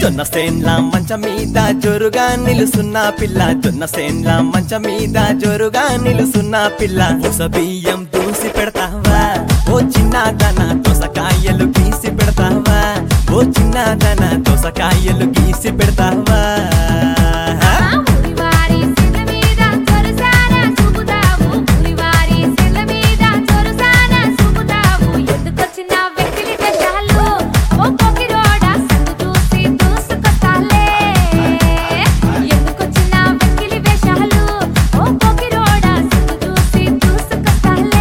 జొన్న సేన్ల మంచం మీద జోరుగా నిలుసున్న పిల్ల జొన్న సేన్ల మంచం మీద జోరుగా నిలుసున్న పిల్ల ఉస బియ్యం దూసి పెడతావా ఓ చిన్నదన దోసకాయలు గీసి పెడతావా ఓ చిన్నదన దోసకాయలు గీసి పెడతావా ఊరివారి సెల్ల మీద చొరసాన చూపుతావు ఊరివారి సెల్ల మీద చొరసాన చూపుతావు ఎందుకొచ్చిన వెకిలి వేషాలు ఓ పొకిరోడా సందు చూసి దూసుకొస్తాలే ఎందుకొచ్చిన వెకిలి వేషాలు ఓ పొకిరోడా సందు చూసి దూసుకొస్తాలే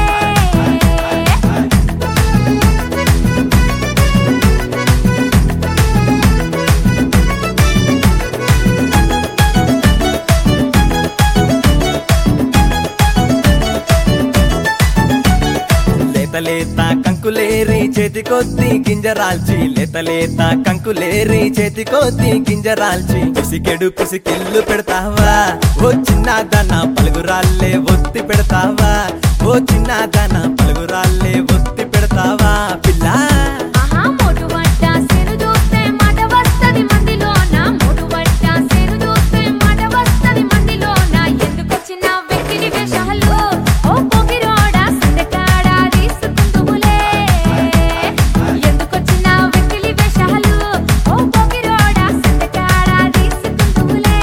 లేత లేత కంకులేరి చేతి కొద్ది గింజరాల్చి లేత లేత కంకులేరి చేతి కొద్ది గింజరాల్చి పిసికెడు పిసికిల్లు పెడతావా ఓ చిన్నదన పలుగురాళ్ళే ఒత్తి పెడతావా ఓ చిన్నదన పలుగురాళ్ళే ఒత్తి పెడతావా పిల్ల ఆహా మోటు వట్ట సెను చూస్తే మాట వస్తది మందిలోన మోటు వట్ట సెను చూస్తే మాట వస్తది మందిలోన ఎందుకొచ్చిన వెకిలి వేషాలు ఓ పొగిరోడా సందకాడ తీసుకుందువులే ఎందుకొచ్చిన వెకిలి వేషాలు ఓ పొగిరోడా సందకాడ తీసుకుందువులే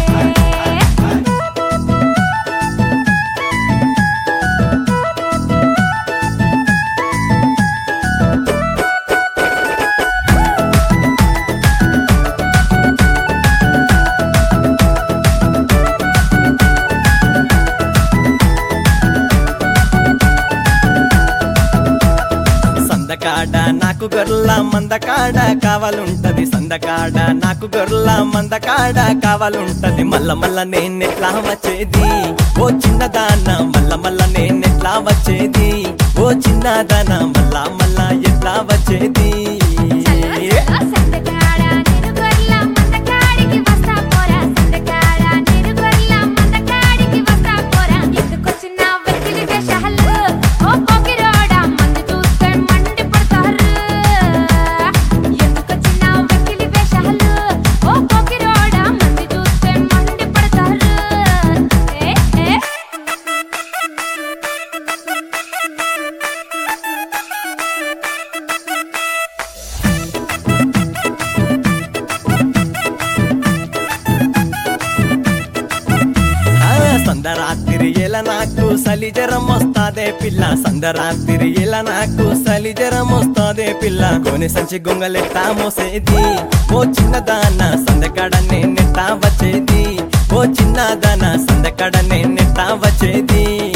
సందకాడ నాకు గొర్ల మందకాడ కావాలుంటది సందకాడ నాకు గొర్ల మందకాడ కావాలుంటది మల్ల మల్ల నేనెట్లా వచ్చేది ఓ చిన్నదాన మల్ల మల్ల నేనెట్లా వచ్చేది ఓ చిన్నదాన మల్ల మల్ల ఎట్లా వచ్చేది సందకాడ నేను గొర్ల మందకాడికి వస్తా పోరా సందకాడ నేను గొర్ల మందకాడికి వస్తా పోరా ఎందుకొచ్చిన వెకిలి వేషాలు ఓ పొగిరోడా మందు చూస్తే మండి పడతారు ఎందుకొచ్చిన వెకిలి వేషాలు ఓ పొగిరోడా మందు చూస్తే మండి పడతారు ఏ ఏ ఆ, సందరాత్రి ఎలా నాకు సలి జ్వరం వస్తాదే పిల్ల సందరాత్రి ఎలా నాకు సలి జ్వరం వస్తాదే పిల్ల కొని సంచి గొంగలెట్టా మోసేది ఓ చిన్నదాన సందకాడ నేనెట్టా వచ్చేది ఓ చిన్నదాన సందకాడ నేనెట్టా వచ్చేది